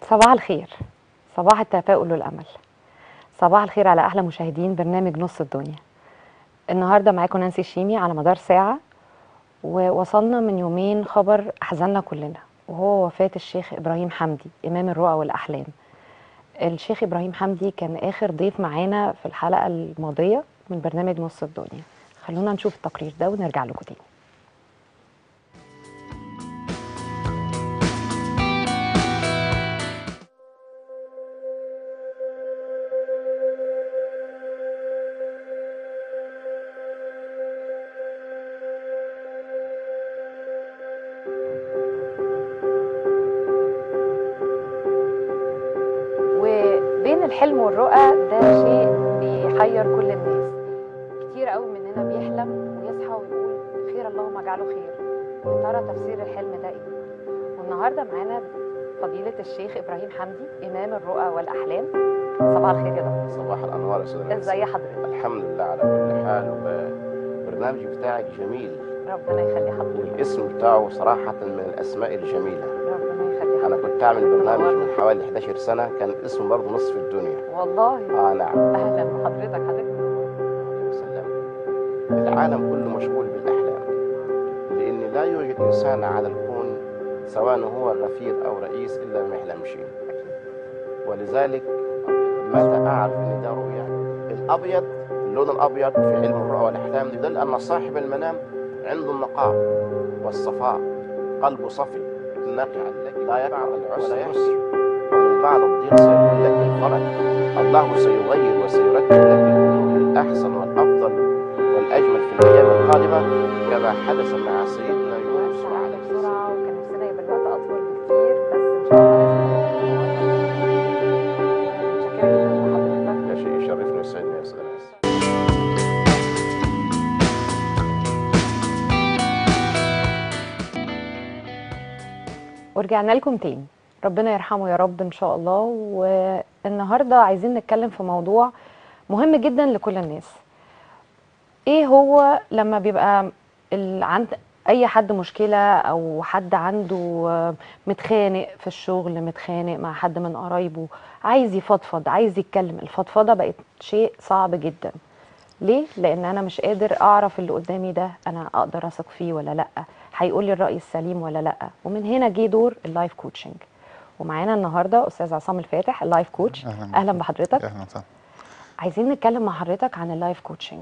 صباح الخير صباح التفاؤل والامل صباح الخير على احلى مشاهدين برنامج نص الدنيا النهارده معاكم نانسي الشيمي على مدار ساعه ووصلنا من يومين خبر احزننا كلنا وهو وفاه الشيخ ابراهيم حمدي امام الرؤى والاحلام الشيخ ابراهيم حمدي كان اخر ضيف معانا في الحلقه الماضيه من برنامج نص الدنيا خلونا نشوف التقرير ده ونرجع لكم تاني وبين الحلم والرؤى ده شيء بيحير كل الناس كتير قوي مننا بيحلم ويصحى ويقول خير اللهم اجعله خير يا ترى تفسير الحلم ده ايه والنهارده معانا فضيلة الشيخ إبراهيم حمدي إمام الرؤى والأحلام صباح الخير يا دكتور صباح الانوار يا استاذ نانسي. ازي حضرتك الحمد لله على كل حال والبرنامج بتاعك جميل ربنا يخلي حضرتك والاسم بتاعه صراحة من الأسماء الجميلة ربنا يخلي أنا حضرتك كنت أعمل برنامج من حوالي 11 سنة كان اسمه برضه نصف الدنيا والله آه نعم أهلا بحضرتك حضرتك وسلم العالم كله مشغول بالأحلام لأن لا يوجد إنسان على الكون سواء هو الرفيق أو رئيس إلا ما يحلمش ولذلك متى أعرف إن ده رؤيا الأبيض اللون الأبيض في علم الرؤى والأحلام يدل أن صاحب المنام عنده النقاء والصفاء قلبه صفي نقي لا يقع العسر يسر ومن بعد الضيق سيكون لك الفرج الله سيغير وسيرتب لك الأمور للأحسن والأفضل والأجمل في الأيام القادمة كما حدث مع سيدنا يونس بسرعة عليه السلام بسرعة وكان نفسنا يبقى الوقت أطول بكتير بس إن شاء الله لازم متشكرة جدا لحضرتك ده شيء يشرفني ويسعدني يا أستاذ ناس ورجعنا لكم تاني ربنا يرحمه يا رب ان شاء الله والنهارده عايزين نتكلم في موضوع مهم جدا لكل الناس ايه هو لما بيبقى ال- عند اي حد مشكله او حد عنده آه، متخانق في الشغل متخانق مع حد من قرايبه عايز يفضفض عايز يتكلم الفضفضه بقت شيء صعب جدا ليه لان انا مش قادر اعرف اللي قدامي ده انا اقدر اثق فيه ولا لا هيقول لي الراي السليم ولا لا ومن هنا جه دور اللايف كوتشنج ومعانا النهارده استاذ عصام الفاتح اللايف كوتش أهلاً بك. اهلا بحضرتك اهلا وسهلا عايزين نتكلم مع حضرتك عن اللايف كوتشنج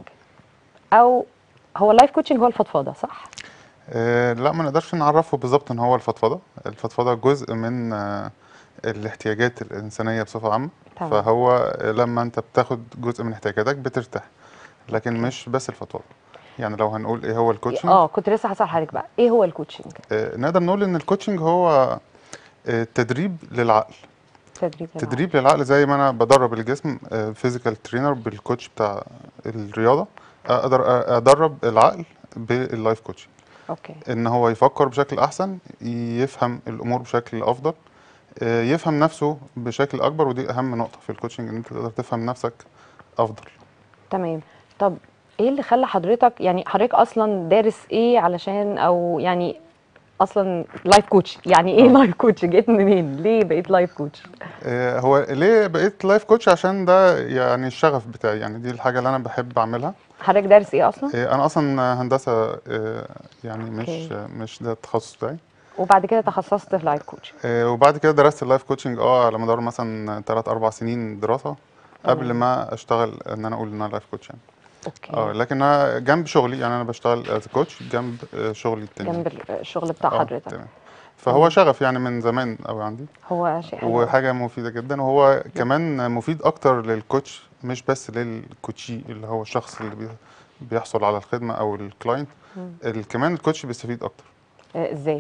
او هو اللايف كوتشنج هو الفضفضه صح آه لا ما نقدرش نعرفه بالظبط ان هو الفضفضه الفضفضه جزء من آه الاحتياجات الانسانيه بصفه عامه تمام. فهو لما انت بتاخد جزء من احتياجاتك بترتاح لكن مش بس الفضفضه يعني لو هنقول ايه هو الكوتشنج اه كنت لسه هسال حضرتك بقى ايه هو الكوتشنج آه نقدر نقول ان الكوتشنج هو آه تدريب للعقل تدريب للعقل. تدريب للعقل زي ما انا بدرب الجسم فيزيكال ترينر بالكوتش بتاع الرياضه اقدر ادرب العقل باللايف كوتشنج اوكي ان هو يفكر بشكل احسن يفهم الامور بشكل افضل آه، يفهم نفسه بشكل اكبر ودي اهم نقطه في الكوتشنج ان انت تقدر تفهم نفسك افضل تمام طب ايه اللي خلى حضرتك يعني حضرتك اصلا دارس ايه علشان او يعني اصلا لايف كوتش يعني ايه آه. لايف كوتش جيت منين ليه بقيت لايف كوتش آه، هو ليه بقيت لايف كوتش عشان ده يعني الشغف بتاعي يعني دي الحاجه اللي انا بحب اعملها حضرتك دارس ايه اصلا آه، انا اصلا هندسه آه، يعني مش أوكي. آه، مش ده التخصص بتاعي وبعد كده تخصصت في لايف كوتش آه، وبعد كده درست اللايف كوتشنج اه على مدار مثلا 3 4 سنين دراسه قبل تمام. ما اشتغل ان انا اقول ان انا لايف كوتش يعني اه اوكي لكن انا جنب شغلي يعني انا بشتغل از كوتش جنب آه، شغلي التاني جنب الشغل بتاع آه، حضرتك تمام فهو شغف يعني من زمان قوي عندي هو شيء حلو وحاجه مفيده جدا وهو كمان مفيد اكتر للكوتش مش بس للكوتشي اللي هو الشخص اللي بي- بيحصل على الخدمه او الكلاينت مم. ال- كمان الكوتش بيستفيد اكتر آه، ازاي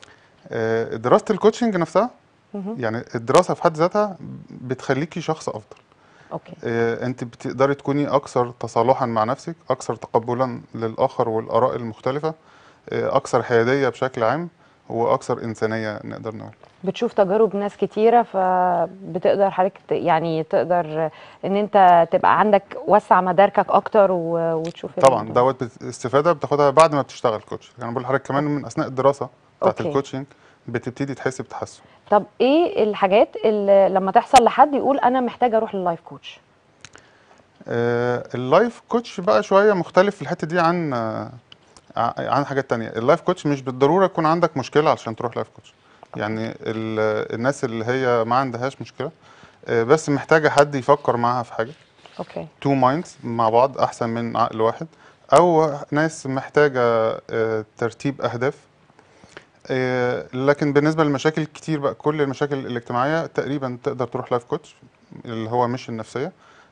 آه، دراسه الكوتشنج نفسها مهم. يعني الدراسه في حد ذاتها بتخليكي شخص افضل اوكي آه، انت بتقدري تكوني اكثر تصالحا مع نفسك اكثر تقبلا للاخر والاراء المختلفه آه، اكثر حياديه بشكل عام واكثر انسانيه نقدر نقول بتشوف تجارب ناس كتيره فبتقدر حضرتك ت- يعني تقدر ان انت تبقى عندك وسع مداركك اكتر و- وتشوف طبعا الموضوع. دوت بت- استفاده بتاخدها بعد ما بتشتغل كوتش انا بقول لحضرتك كمان من اثناء الدراسه بتاعت أوكي. الكوتشنج بتبتدي تحس بتحسن طب ايه الحاجات اللي لما تحصل لحد يقول انا محتاج اروح لللايف كوتش آه، اللايف كوتش بقى شويه مختلف في الحته دي عن آه، ع- عن حاجات تانية اللايف كوتش مش بالضروره يكون عندك مشكله علشان تروح لايف كوتش يعني ال- الناس اللي هي ما عندهاش مشكله آه، بس محتاجه حد يفكر معاها في حاجه اوكي تو مايندز مع بعض احسن من عقل واحد او ناس محتاجه آه، ترتيب اهداف آه، لكن بالنسبه للمشاكل كتير بقى كل المشاكل الاجتماعيه تقريبا تقدر تروح لايف كوتش اللي هو مش النفسيه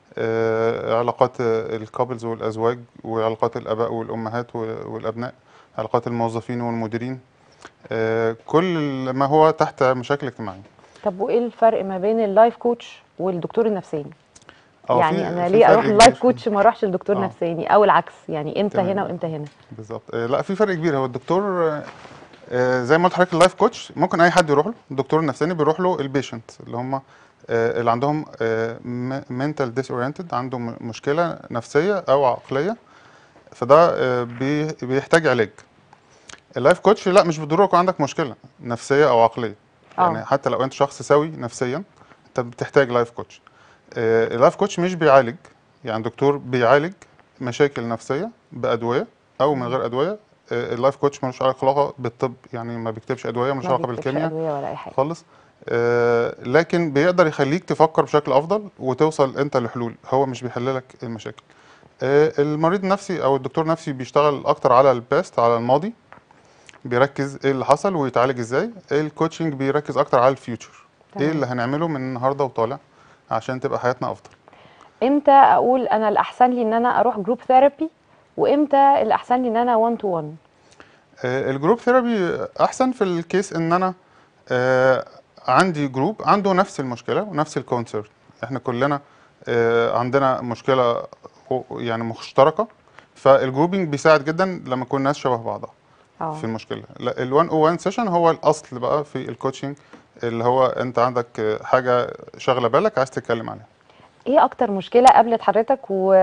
آه، علاقات الكابلز والازواج وعلاقات الاباء والامهات و- والابناء علاقات الموظفين والمديرين آه، كل ما هو تحت مشاكل اجتماعيه طب وايه الفرق ما بين اللايف كوتش والدكتور النفساني أو يعني في- انا في ليه فرق اروح كبير. لللايف كوتش ما اروحش لدكتور آه. نفساني او العكس يعني امتى تمام. هنا وامتى هنا بالظبط آه، لا في فرق كبير هو الدكتور آه، آه، زي ما قلت لحضرتك اللايف كوتش ممكن اي حد يروح له الدكتور النفساني بيروح له البيشنت اللي هم آه، اللي عندهم منتال ديس اورينتد عندهم مشكله نفسيه او عقليه فده آه، بي- بيحتاج علاج اللايف كوتش لا مش بالضروره يكون عندك مشكله نفسيه او عقليه آه. يعني حتى لو انت شخص سوي نفسيا انت بتحتاج لايف كوتش آه، اللايف كوتش مش بيعالج يعني دكتور بيعالج مشاكل نفسيه بادويه او من غير ادويه آه، اللايف كوتش ملوش علاقه بالطب يعني ما بيكتبش ادويه ملوش ما علاقه بيكتبش بالكيمياء ادويه ولا اي حاجه خالص آه، لكن بيقدر يخليك تفكر بشكل افضل وتوصل انت لحلول هو مش بيحل لك المشاكل آه، المريض النفسي او الدكتور النفسي بيشتغل اكتر على الباست على الماضي بيركز ايه اللي حصل ويتعالج ازاي الكوتشنج بيركز اكتر على الفيوتشر ايه تمام. اللي هنعمله من النهارده وطالع عشان تبقى حياتنا افضل امتى اقول انا الاحسن لي ان انا اروح جروب ثيرابي وامتى الاحسن لي ان انا 1 تو 1 آه، الجروب ثيرابي احسن في الكيس ان انا آه، عندي جروب عنده نفس المشكله ونفس الكونسيرن احنا كلنا آه، عندنا مشكله و- يعني مشتركه فالجروبينج بيساعد جدا لما يكون الناس شبه بعضها اه في المشكله ال 101 سيشن هو الاصل بقى في الكوتشنج اللي هو انت عندك آه، حاجه شاغله بالك عايز تتكلم عليها ايه اكتر مشكله قابلت حضرتك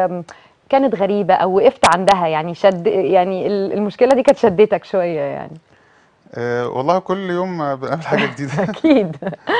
وكانت غريبه او وقفت عندها يعني شد يعني ال- المشكله دي كانت شدتك شويه يعني آه، والله كل يوم آه، بنقابل حاجه جديده اكيد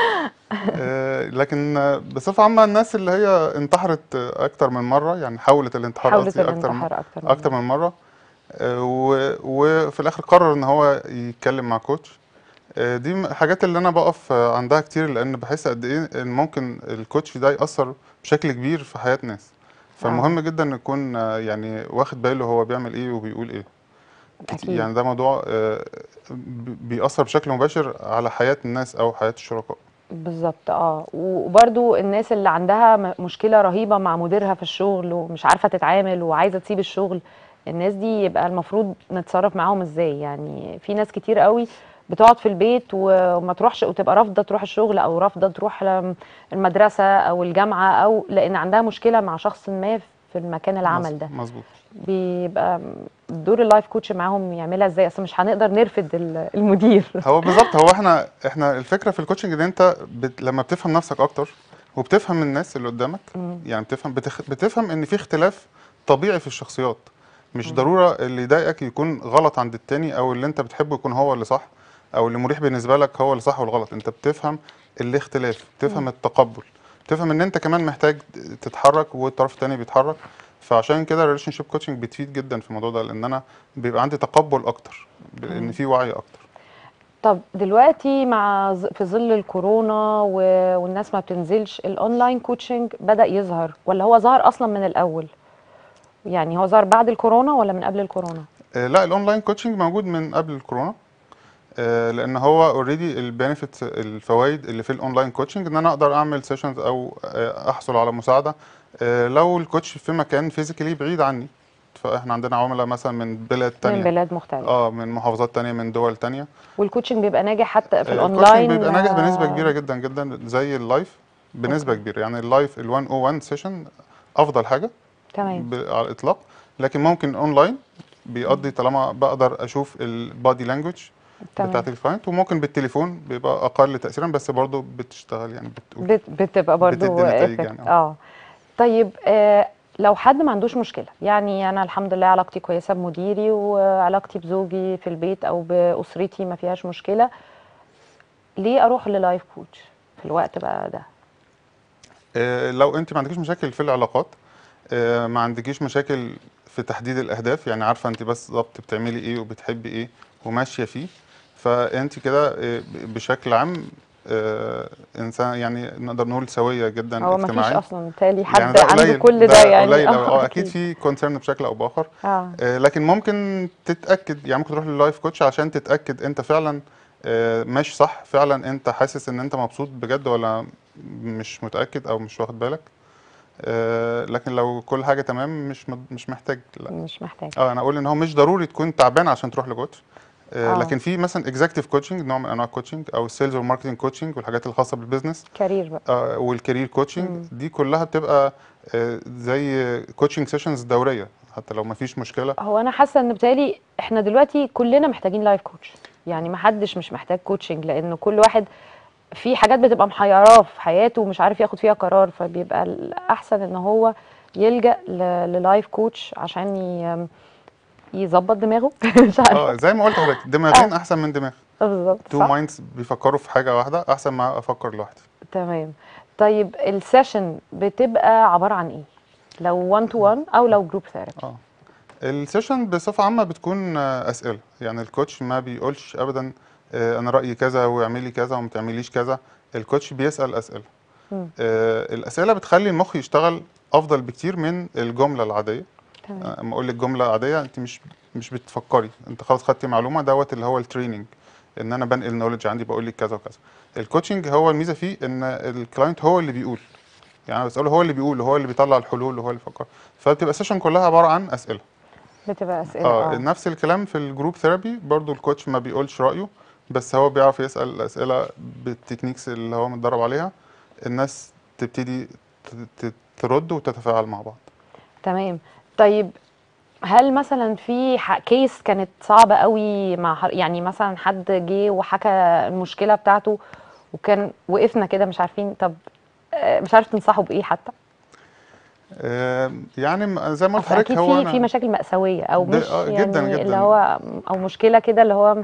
آه، لكن آه، بصفة عامة الناس اللي هي انتحرت آه، أكتر من مرة يعني حاولت الانتحار حاولت قصدي أكتر من الانتحار اكتر من أكتر من مرة آه، و- وفي الآخر قرر إن هو يتكلم مع كوتش آه، دي من الحاجات اللي أنا بقف آه، عندها كتير لأن بحس قد إيه إن ممكن الكوتش ده يأثر بشكل كبير في حياة ناس فمهم جدا إن يكون آه، يعني واخد باله هو بيعمل إيه وبيقول إيه كتير- أكيد. يعني ده موضوع آه، بي- بيأثر بشكل مباشر على حياة الناس أو حياة الشركاء بالظبط اه وبرضو الناس اللي عندها م- مشكله رهيبه مع مديرها في الشغل ومش عارفه تتعامل وعايزه تسيب الشغل الناس دي يبقى المفروض نتصرف معاهم ازاي يعني في ناس كتير قوي بتقعد في البيت وما تروحش وتبقى رافضه تروح الشغل او رافضه تروح ل- المدرسه او الجامعه او لان عندها مشكله مع شخص ما في المكان العمل ده مظبوط بيبقى دور اللايف كوتش معاهم يعملها ازاي اصل مش هنقدر نرفد ال- المدير هو بالظبط هو احنا احنا الفكره في الكوتشنج ان انت بت لما بتفهم نفسك اكتر وبتفهم الناس اللي قدامك يعني بتفهم بتخ بتفهم ان في اختلاف طبيعي في الشخصيات مش ضروره اللي يضايقك يكون غلط عند التاني او اللي انت بتحبه يكون هو اللي صح او اللي مريح بالنسبه لك هو اللي صح والغلط انت بتفهم الاختلاف بتفهم التقبل بتفهم ان انت كمان محتاج تتحرك والطرف التاني بيتحرك فعشان كده الريليشن شيب كوتشنج بتفيد جدا في الموضوع ده لان انا بيبقى عندي تقبل اكتر لان في وعي اكتر طب دلوقتي مع ظ- في ظل الكورونا و- والناس ما بتنزلش الاونلاين كوتشنج بدأ يظهر ولا هو ظهر اصلا من الاول يعني هو ظهر بعد الكورونا ولا من قبل الكورونا آه، لا الاونلاين كوتشنج موجود من قبل الكورونا آه، لان هو اوريدي البينيفيت الفوائد اللي في الاونلاين كوتشنج ان انا اقدر اعمل سيشنز او آه، احصل على مساعده آه، لو الكوتش في مكان فيزيكالي بعيد عني فاحنا عندنا عملاء مثلا من بلاد من تانية بلاد مختلفة اه من محافظات تانية من دول تانية والكوتشنج بيبقى ناجح حتى في آه، الكوتشنج الاونلاين بيبقى ناجح بنسبة آه، كبيرة جدا جدا زي اللايف بنسبة أوكي. كبيرة يعني اللايف ال 101 سيشن افضل حاجة تمام ب- على الاطلاق لكن ممكن اونلاين بيقضي طالما بقدر اشوف البادي لانجوج بتاعت تمام الكلاينت وممكن بالتليفون بيبقى اقل تاثيرا بس برضه بتشتغل يعني بتقول بت- بتبقى برضو بتدي نتائج effect. يعني، اه طيب آه لو حد ما عندوش مشكلة يعني أنا الحمد لله علاقتي كويسة بمديري وعلاقتي بزوجي في البيت أو بأسرتي ما فيهاش مشكلة ليه اروح للايف كوتش في الوقت بقى ده آه، لو انت ما عندكيش مشاكل في العلاقات آه، ما عندكيش مشاكل في تحديد الاهداف يعني عارفه انت بس بالظبط بتعملي ايه وبتحبي ايه وماشيه فيه فانت كده آه، ب- بشكل عام آه، انسان يعني نقدر نقول سويه جدا هو ما فيش اجتماعيا اصلا بالتالي حد يعني ده عنده قليل كل ده, يعني قليل أوي. اه اكيد أكيد. في كونسيرن بشكل او باخر اه آه، لكن ممكن تتاكد يعني ممكن تروح لللايف كوتش عشان تتاكد انت فعلا آه، ماشي صح فعلا انت حاسس ان انت مبسوط بجد ولا مش متاكد او مش واخد بالك آه، لكن لو كل حاجه تمام مش مد- مش محتاج لا مش محتاج اه انا اقول ان هو مش ضروري تكون تعبان عشان تروح لكوتش آه، آه. لكن في مثلا اكزecutive كوتشنج نوع من انواع الكوتشنج او السيلز والماركتنج كوتشنج والحاجات الخاصه بالبيزنس كارير بقى آه، والكارير كوتشنج دي كلها بتبقى آه، زي كوتشنج سيشنز دوريه حتى لو ما فيش مشكله هو انا حاسه ان بالتالي احنا دلوقتي كلنا محتاجين لايف كوتش يعني ما حدش مش محتاج كوتشنج لان كل واحد في حاجات بتبقى محيراه في حياته ومش عارف ياخد فيها قرار فبيبقى الاحسن ان هو يلجأ ل- للايف كوتش عشان ي- يظبط دماغه مش عارفه اه زي ما قلت لحضرتك دماغين احسن من دماغ بالظبط تو صح مايندز بيفكروا في حاجه واحده احسن ما افكر لوحدي تمام طيب السيشن بتبقى عباره عن ايه لو 1 تو 1 او لو جروب ثيرابي اه السيشن بصفه عامه بتكون آه، اسئله يعني الكوتش ما بيقولش ابدا آه، انا رايي كذا واعملي كذا وما تعمليش كذا الكوتش بيسال اسئله مم. آه، الاسئله بتخلي المخ يشتغل افضل بكتير من الجمله العاديه تمام آه، اما اقول لك جمله عاديه انت مش مش بتفكري انت خلاص خدتي معلومه دوت اللي هو التريننج ان انا بنقل نولج عندي بقول لك كذا وكذا الكوتشنج هو الميزه فيه ان الكلاينت هو اللي بيقول يعني انا بساله هو اللي بيقول هو اللي بيطلع الحلول وهو اللي بيفكر فبتبقى السيشن كلها عباره عن اسئله بتبقى اسئله اه اه نفس الكلام في الجروب ثيرابي برضو الكوتش ما بيقولش رايه بس هو بيعرف يسال الاسئله بالتكنيكس اللي هو متدرب عليها الناس تبتدي ت- ت- ترد وتتفاعل مع بعض تمام طيب هل مثلا في ح- كيس كانت صعبة قوي مع ح- يعني مثلا حد جه وحكى المشكلة بتاعته وكان وقفنا كده مش عارفين طب آه، مش عارف تنصحه بإيه حتى آه، يعني م- زي ما قلت أصل لحضرتك أكيد هو في أنا في مشاكل مأساوية أو ده- مش آه، يعني جداً- اللي جداً. هو أو مشكلة كده اللي هو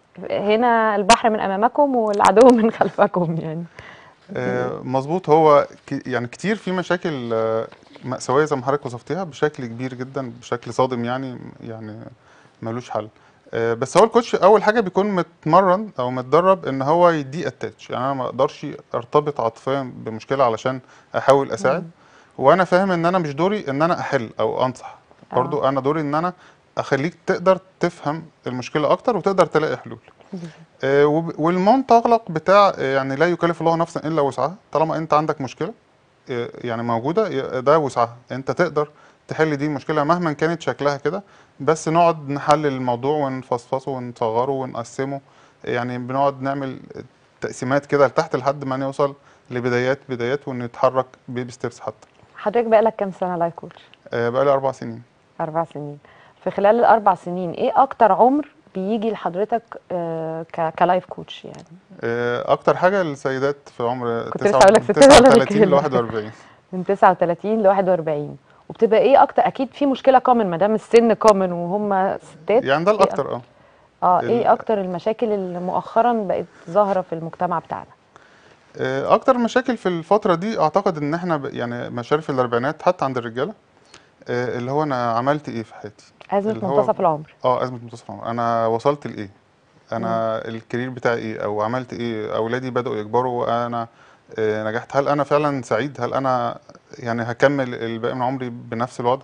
هنا البحر من أمامكم والعدو من خلفكم يعني آه، مظبوط هو ك- يعني كتير في مشاكل آه، مأساوية زي ما حضرتك وصفتيها بشكل كبير جدا بشكل صادم يعني يعني ملوش حل آه، بس هو الكوتش اول حاجه بيكون متمرن او متدرب ان هو يدي اتاتش يعني انا ما اقدرش ارتبط عاطفيا بمشكله علشان احاول اساعد وانا فاهم ان انا مش دوري ان انا احل او انصح آه. برضو انا دوري ان انا اخليك تقدر تفهم المشكله اكتر وتقدر تلاقي حلول آه، وب- والمنطلق بتاع آه، يعني لا يكلف الله نفسا الا وسعها طالما انت عندك مشكله آه، يعني موجوده ي- ده وسعها انت تقدر تحل دي المشكله مهما كانت شكلها كده بس نقعد نحلل الموضوع ونفصفصه ونصغره ونقسمه يعني بنقعد نعمل تقسيمات كده لتحت لحد ما نوصل لبدايات بدايات ونتحرك بيبي ستيبس حتى حضرتك بقالك كام سنة لايف كوتش؟ آه، بقالي اربع سنين أربع سنين في خلال الأربع سنين إيه أكتر عمر بيجي لحضرتك آه، ك- كلايف كوتش يعني آه، اكتر حاجه السيدات في عمر كنت لسه هقول لك ستات ولا 39 ل رجالة؟ 41 من 39 ل 41 وبتبقى ايه اكتر اكيد في مشكله كومن ما دام السن كومن وهم ستات يعني ده إيه الاكتر اه اه ال- ايه اكتر المشاكل اللي مؤخرا بقت ظاهره في المجتمع بتاعنا آه، اكتر مشاكل في الفتره دي اعتقد ان احنا ب- يعني مشاكل في الاربعينات حتى عند الرجاله آه، اللي هو انا عملت ايه في حياتي ازمه اللي هو- منتصف العمر اه ازمه منتصف العمر انا وصلت لايه انا الكارير بتاعي ايه او عملت ايه اولادي بداوا يكبروا وانا آه، نجحت هل انا فعلا سعيد هل انا يعني هكمل الباقي من عمري بنفس الوضع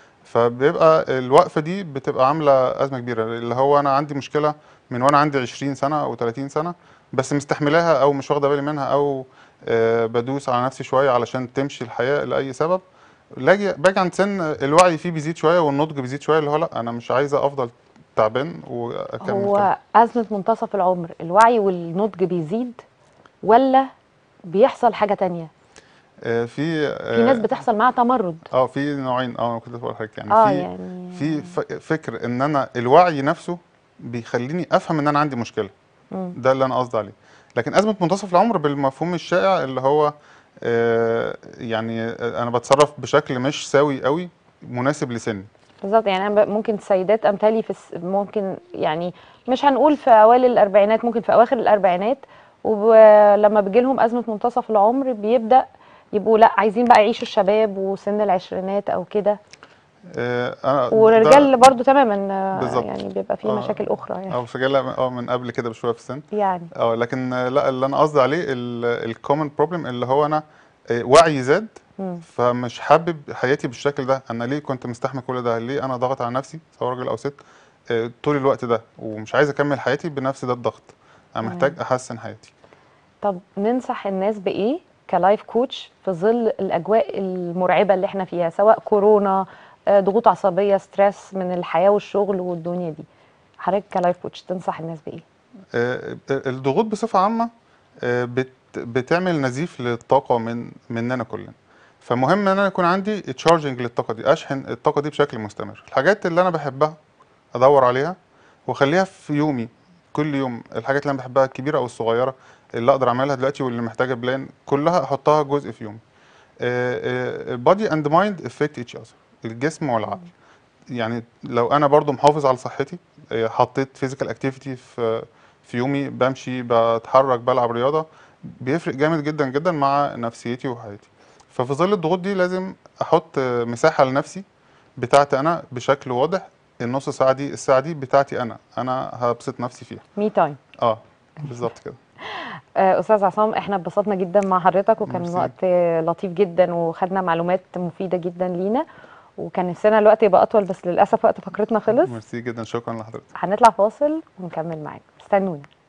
فبيبقى الوقفه دي بتبقى عامله ازمه كبيره اللي هو انا عندي مشكله من وانا عندي 20 سنه او 30 سنه بس مستحملاها او مش واخده بالي منها او آه، بدوس على نفسي شويه علشان تمشي الحياه لاي سبب لاجي باجي عند سن الوعي فيه بيزيد شويه والنضج بيزيد شويه اللي هو لا انا مش عايزه افضل تعبان واكمل كده. هو ازمه منتصف العمر الوعي والنضج بيزيد ولا بيحصل حاجه تانية آه، في في ناس بتحصل معاها تمرد اه في نوعين اه كنت بقول لحضرتك يعني اه في يعني في ف- فكر ان انا الوعي نفسه بيخليني افهم ان انا عندي مشكله مم. ده اللي انا قصدي عليه لكن ازمه منتصف العمر بالمفهوم الشائع اللي هو آه، يعني انا بتصرف بشكل مش سوي قوي مناسب لسني بالظبط يعني انا ب- ممكن سيدات امثالي في الس- ممكن يعني مش هنقول في اوائل الاربعينات ممكن في اواخر الاربعينات ولما بيجي لهم ازمه منتصف العمر بيبدا يبقوا لا عايزين بقى يعيشوا الشباب وسن العشرينات او كده آه، انا والرجال برضو تماما آه، بالظبط. يعني بيبقى فيه آه. مشاكل اخرى يعني او رجاله اه من قبل كده بشويه في السن يعني اه لكن آه، لا اللي انا قصدي عليه الكومن بروبلم اللي هو انا آه، وعي زاد مم. فمش حابب حياتي بالشكل ده انا ليه كنت مستحمل كل ده ليه انا ضاغط على نفسي سواء راجل او ست آه، طول الوقت ده ومش عايز اكمل حياتي بنفس ده الضغط انا محتاج احسن حياتي طب ننصح الناس بايه كلايف كوتش في ظل الاجواء المرعبه اللي احنا فيها سواء كورونا آه، ضغوط عصبيه ستريس من الحياه والشغل والدنيا دي حضرتك كلايف كوتش تنصح الناس بايه آه، الضغوط بصفة عامة آه، بت بتعمل نزيف للطاقة من مننا كلنا فمهم ان انا يكون عندي تشارجنج للطاقة دي اشحن الطاقة دي بشكل مستمر الحاجات اللي انا بحبها ادور عليها واخليها في يومي كل يوم الحاجات اللي انا بحبها الكبيرة او الصغيرة اللي اقدر اعملها دلوقتي واللي محتاجة بلان كلها احطها جزء في يومي البادي اند مايند افكت ايتش اذر الجسم والعقل يعني لو انا برضو محافظ على صحتي آه، حطيت فيزيكال اكتيفيتي في في يومي بمشي بتحرك بلعب رياضه بيفرق جامد جدا جدا مع نفسيتي وحياتي ففي ظل الضغوط دي لازم احط آه، مساحه لنفسي بتاعتي انا بشكل واضح النص ساعه دي الساعه دي بتاعتي انا انا هبسط نفسي فيها مي تايم اه بالظبط كده آه، استاذ عصام احنا اتبسطنا جدا مع حضرتك وكان ميرسي. وقت آه، لطيف جدا وخدنا معلومات مفيده جدا لينا وكان نفسنا الوقت يبقى اطول بس للاسف وقت فقرتنا خلص ميرسي جدا شكرا لحضرتك هنطلع فاصل ونكمل معاك استنونا